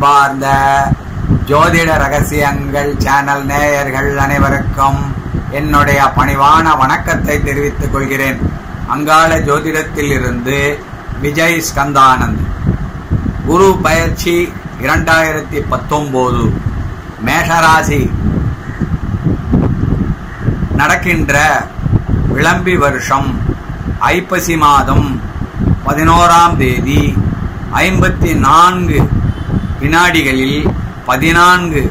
அன்பார்ந்த ஜோதிட ரகசியங்கள் சேனல் நேயர்கள் அனைவருக்கும் என்னுடைய பணிவான வணக்கத்தை தெரிவித்துக் கொள்கிறேன் அங்காள ஜோதிடத்தில் இருந்து விஜய் ஸ்கந்தானந்த் குரு பயிற்சி இரண்டாயிரத்தி பத்தொன்பது மேஷராசி நடக்கின்ற விளம்பி வருஷம் ஐப்பசி மாதம் பதினோராம் தேதி ஐம்பத்தி நான்கு வினாடிகளில் பதினான்கு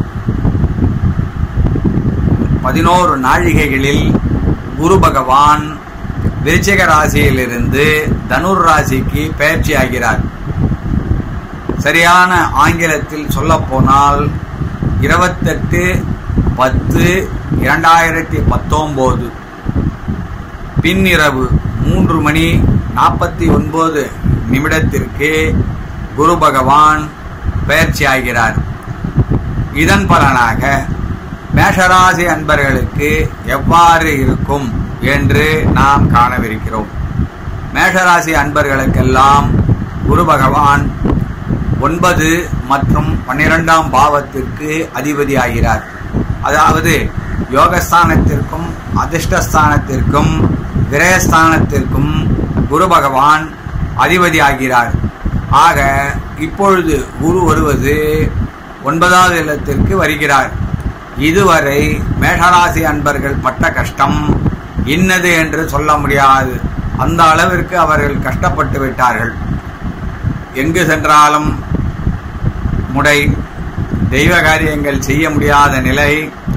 பதினோரு நாழிகைகளில் குரு பகவான் விருச்சிக ராசியிலிருந்து தனுர் ராசிக்கு பயிற்சியாகிறார் சரியான ஆங்கிலத்தில் சொல்லப்போனால் இருபத்தெட்டு பத்து இரண்டாயிரத்தி பத்தொம்போது பின்னிரவு மூன்று மணி நாற்பத்தி ஒன்பது நிமிடத்திற்கு குரு பகவான் பயிற்சியாகிறார் இதன் பலனாக மேஷராசி அன்பர்களுக்கு எவ்வாறு இருக்கும் என்று நாம் காணவிருக்கிறோம் மேஷராசி அன்பர்களுக்கெல்லாம் குரு பகவான் ஒன்பது மற்றும் பன்னிரெண்டாம் பாவத்திற்கு அதிபதியாகிறார் அதாவது யோகஸ்தானத்திற்கும் அதிர்ஷ்டஸ்தானத்திற்கும் விரயஸ்தானத்திற்கும் குரு பகவான் அதிபதி ஆகிறார் ஆக இப்பொழுது குரு வருவது ஒன்பதாவது இல்லத்திற்கு வருகிறார் இதுவரை மேஷராசி அன்பர்கள் பட்ட கஷ்டம் இன்னது என்று சொல்ல முடியாது அந்த அளவிற்கு அவர்கள் கஷ்டப்பட்டு விட்டார்கள் எங்கு சென்றாலும் முடை தெய்வ காரியங்கள் செய்ய முடியாத நிலை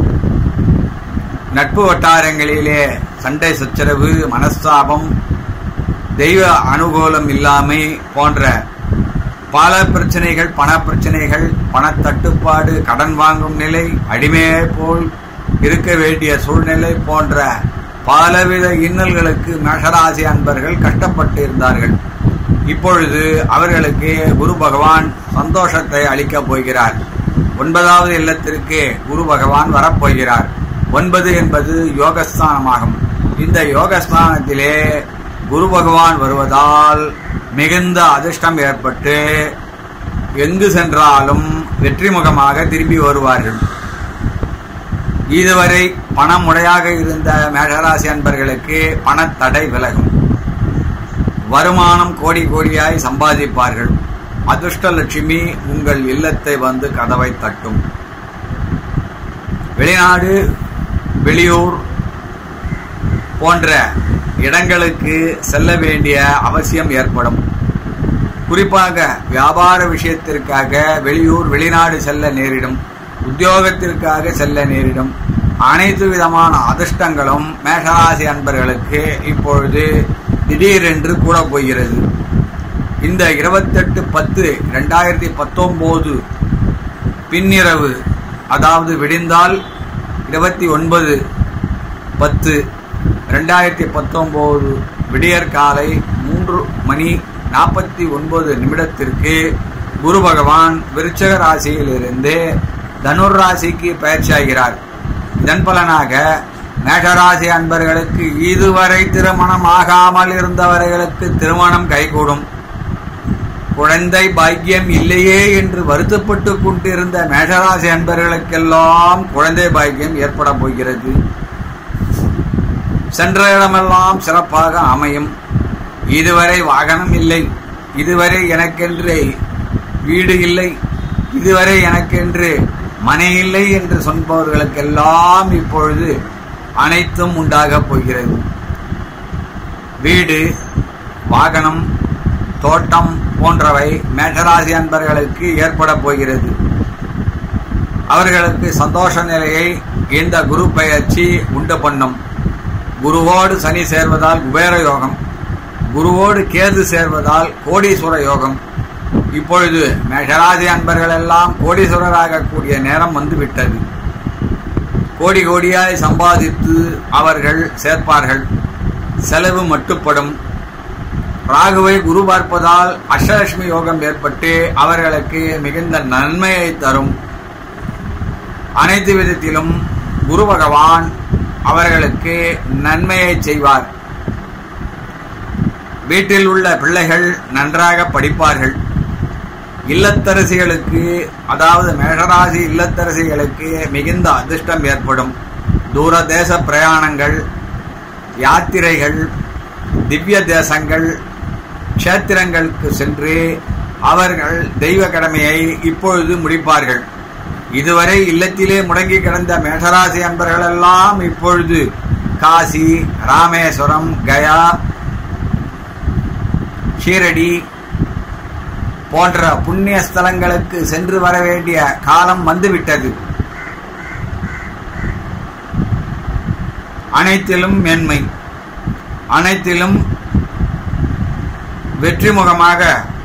நட்பு வட்டாரங்களிலே சண்டை சச்சரவு மனஸ்தாபம் தெய்வ அனுகூலம் இல்லாமை போன்ற பல பிரச்சனைகள் பண பிரச்சனைகள் பணத்தட்டுப்பாடு கடன் வாங்கும் நிலை அடிமையை போல் இருக்க வேண்டிய சூழ்நிலை போன்ற பலவித இன்னல்களுக்கு மேஷராசி அன்பர்கள் கஷ்டப்பட்டு இருந்தார்கள் இப்பொழுது அவர்களுக்கு குரு பகவான் சந்தோஷத்தை அளிக்கப் போகிறார் ஒன்பதாவது இல்லத்திற்கு குரு பகவான் வரப்போகிறார் ஒன்பது என்பது யோகஸ்தானமாகும் இந்த யோகஸ்தானத்திலே குரு பகவான் வருவதால் மிகுந்த அதிர்ஷ்டம் ஏற்பட்டு எங்கு சென்றாலும் வெற்றிமுகமாக திரும்பி வருவார்கள் இதுவரை பணமுடையாக இருந்த மேஷராசி அன்பர்களுக்கு பணத்தடை விலகும் வருமானம் கோடி கோடியாய் சம்பாதிப்பார்கள் அதிர்ஷ்டலட்சுமி உங்கள் இல்லத்தை வந்து கதவை தட்டும் வெளிநாடு வெளியூர் போன்ற இடங்களுக்கு செல்ல வேண்டிய அவசியம் ஏற்படும் குறிப்பாக வியாபார விஷயத்திற்காக வெளியூர் வெளிநாடு செல்ல நேரிடும் உத்தியோகத்திற்காக செல்ல நேரிடும் அனைத்து விதமான அதிர்ஷ்டங்களும் மேஷராசி அன்பர்களுக்கு இப்பொழுது திடீரென்று கூட போகிறது இந்த இருபத்தெட்டு பத்து ரெண்டாயிரத்தி பத்தொம்போது பின்னிரவு அதாவது விடிந்தால் இருபத்தி ஒன்பது பத்து ரெண்டாயிரத்தி பத்தொம்போது விடியற் காலை மூன்று மணி நாற்பத்தி ஒன்பது நிமிடத்திற்கு குரு பகவான் விருச்சக ராசியிலிருந்து தனுர் ராசிக்கு பயிற்சியாகிறார் இதன் பலனாக மேஷராசி அன்பர்களுக்கு இதுவரை திருமணம் ஆகாமல் இருந்தவர்களுக்கு திருமணம் கைகூடும் குழந்தை பாக்கியம் இல்லையே என்று வருத்தப்பட்டு கொண்டிருந்த மேஷராசி அன்பர்களுக்கெல்லாம் குழந்தை பாக்கியம் ஏற்பட போகிறது சென்ற இடமெல்லாம் சிறப்பாக அமையும் இதுவரை வாகனம் இல்லை இதுவரை எனக்கென்று வீடு இல்லை இதுவரை எனக்கென்று மனை இல்லை என்று சொல்பவர்களுக்கெல்லாம் இப்பொழுது அனைத்தும் உண்டாகப் போகிறது வீடு வாகனம் தோட்டம் போன்றவை மேஷராசி அன்பர்களுக்கு ஏற்பட போகிறது அவர்களுக்கு சந்தோஷ நிலையை இந்த குரு பயிற்சி உண்டு பண்ணும் குருவோடு சனி சேர்வதால் குபேர யோகம் குருவோடு கேது சேர்வதால் கோடீஸ்வர யோகம் இப்பொழுது மேஷராசி அன்பர்கள் எல்லாம் கோடீஸ்வரராகக்கூடிய நேரம் வந்துவிட்டது கோடி கோடியாய் சம்பாதித்து அவர்கள் சேர்ப்பார்கள் செலவு மட்டுப்படும் ராகுவை குரு பார்ப்பதால் அஷ்டலட்சுமி யோகம் ஏற்பட்டு அவர்களுக்கு மிகுந்த நன்மையை தரும் அனைத்து விதத்திலும் குரு பகவான் அவர்களுக்கு நன்மையை செய்வார் வீட்டில் உள்ள பிள்ளைகள் நன்றாக படிப்பார்கள் இல்லத்தரசிகளுக்கு அதாவது மேஷராசி இல்லத்தரசிகளுக்கு மிகுந்த அதிர்ஷ்டம் ஏற்படும் தூரதேச பிரயாணங்கள் யாத்திரைகள் திவ்ய தேசங்கள் க்ஷேத்திரங்களுக்கு சென்று அவர்கள் தெய்வ கடமையை இப்பொழுது முடிப்பார்கள் இதுவரை இல்லத்திலே முடங்கி கிடந்த மேஷராசி அன்பர்களெல்லாம் இப்பொழுது காசி ராமேஸ்வரம் கயா ஷீரடி போன்ற புண்ணிய ஸ்தலங்களுக்கு சென்று வர வேண்டிய காலம் வந்துவிட்டது அனைத்திலும் மேன்மை அனைத்திலும் வெற்றிமுகமாக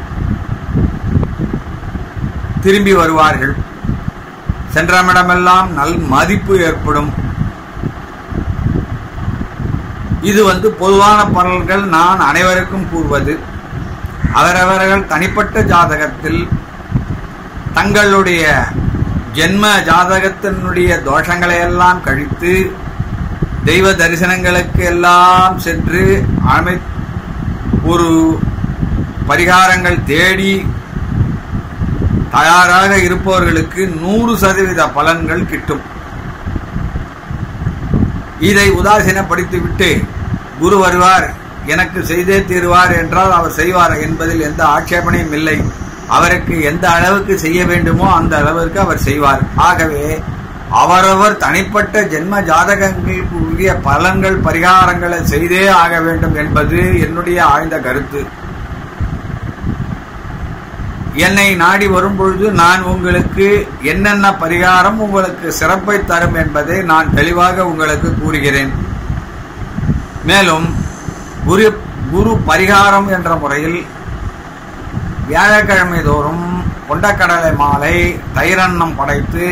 திரும்பி வருவார்கள் சென்றமிடமெல்லாம் நல் மதிப்பு ஏற்படும் இது வந்து பொதுவான பலன்கள் நான் அனைவருக்கும் கூறுவது அவரவர்கள் தனிப்பட்ட ஜாதகத்தில் தங்களுடைய ஜென்ம ஜாதகத்தினுடைய தோஷங்களை எல்லாம் கழித்து தெய்வ தரிசனங்களுக்கு எல்லாம் சென்று அமை ஒரு பரிகாரங்கள் தேடி தயாராக இருப்பவர்களுக்கு நூறு சதவீத பலன்கள் கிட்டும் இதை உதாசீனப்படுத்திவிட்டு குரு வருவார் எனக்கு செய்தே தீருவார் என்றால் அவர் செய்வார் என்பதில் எந்த ஆட்சேபனையும் இல்லை அவருக்கு எந்த அளவுக்கு செய்ய வேண்டுமோ அந்த அளவிற்கு அவர் செய்வார் ஆகவே அவரவர் தனிப்பட்ட ஜென்ம ஜாதகங்களுக்கு உரிய பலன்கள் பரிகாரங்களை செய்தே ஆக வேண்டும் என்பது என்னுடைய ஆழ்ந்த கருத்து என்னை நாடி வரும்பொழுது நான் உங்களுக்கு என்னென்ன பரிகாரம் உங்களுக்கு சிறப்பை தரும் என்பதை நான் தெளிவாக உங்களுக்கு கூறுகிறேன் மேலும் குரு குரு பரிகாரம் என்ற முறையில் வியாழக்கிழமை தோறும் கொண்டக்கடலை மாலை தைரன்னம் படைத்து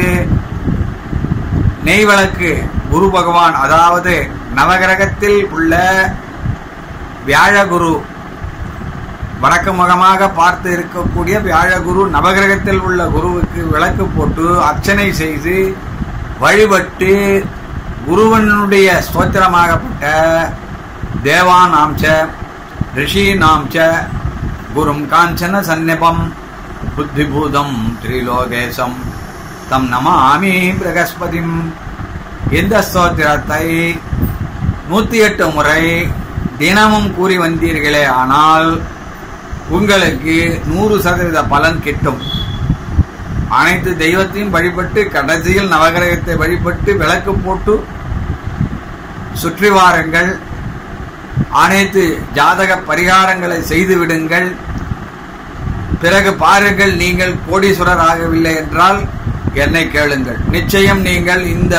நெய் விளக்கு குரு பகவான் அதாவது நவகிரகத்தில் உள்ள வியாழகுரு வடக்கு முகமாக பார்த்து இருக்கக்கூடிய வியாழகுரு நவகிரகத்தில் உள்ள குருவுக்கு விளக்கு போட்டு அர்ச்சனை செய்து வழிபட்டு குருவனுடைய ஸ்தோத்திரமாகப்பட்ட தேவானாம் ச ரிஷீனாம் ச குரும் காஞ்சன சந்நிபம் புத்திபூதம் திரிலோகேசம் தம் நமாமி பிரகஸ்பதிம் இந்த ஸ்தோத்திரத்தை நூத்தி எட்டு முறை தினமும் கூறி வந்தீர்களே ஆனால் உங்களுக்கு நூறு சதவீத பலன் கிட்டும் அனைத்து தெய்வத்தையும் வழிபட்டு கடைசியில் நவகிரகத்தை வழிபட்டு விளக்கு போட்டு சுற்றி வாருங்கள் அனைத்து ஜாதக பரிகாரங்களை செய்து விடுங்கள் பிறகு பாருங்கள் நீங்கள் கோடீஸ்வரர் ஆகவில்லை என்றால் என்னை கேளுங்கள் நிச்சயம் நீங்கள் இந்த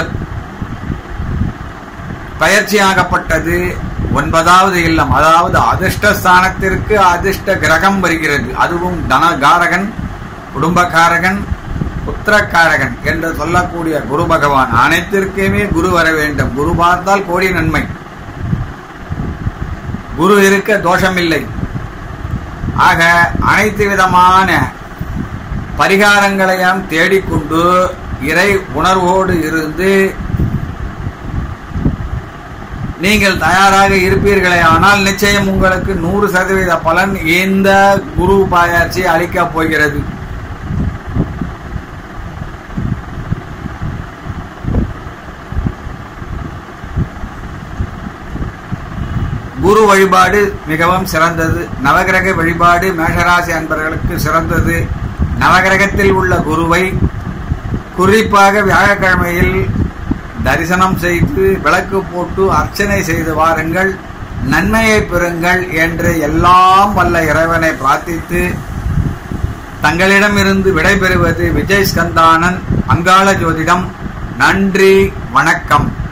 பயிற்சியாகப்பட்டது ஒன்பதாவது இல்லம் அதாவது அதிர்ஷ்ட ஸ்தானத்திற்கு அதிர்ஷ்ட கிரகம் வருகிறது அதுவும் தனகாரகன் குடும்பக்காரகன் புத்திரக்காரகன் என்று சொல்லக்கூடிய குரு பகவான் அனைத்திற்குமே குரு வர வேண்டும் குரு பார்த்தால் கோடி நன்மை குரு இருக்க தோஷமில்லை ஆக அனைத்து விதமான பரிகாரங்களையும் தேடிக்கொண்டு இறை உணர்வோடு இருந்து நீங்கள் தயாராக இருப்பீர்களே ஆனால் நிச்சயம் உங்களுக்கு நூறு சதவீத பலன் இந்த குரு பயிற்சி அளிக்கப் போகிறது குரு வழிபாடு மிகவும் சிறந்தது நவகிரக வழிபாடு மேஷராசி அன்பர்களுக்கு சிறந்தது நவகிரகத்தில் உள்ள குருவை குறிப்பாக வியாழக்கிழமையில் தரிசனம் செய்து விளக்கு போட்டு அர்ச்சனை செய்து வாருங்கள் நன்மையை பெறுங்கள் என்று எல்லாம் வல்ல இறைவனை பிரார்த்தித்து தங்களிடமிருந்து விடைபெறுவது விஜய் ஸ்கந்தானன் அங்காள ஜோதிடம் நன்றி வணக்கம்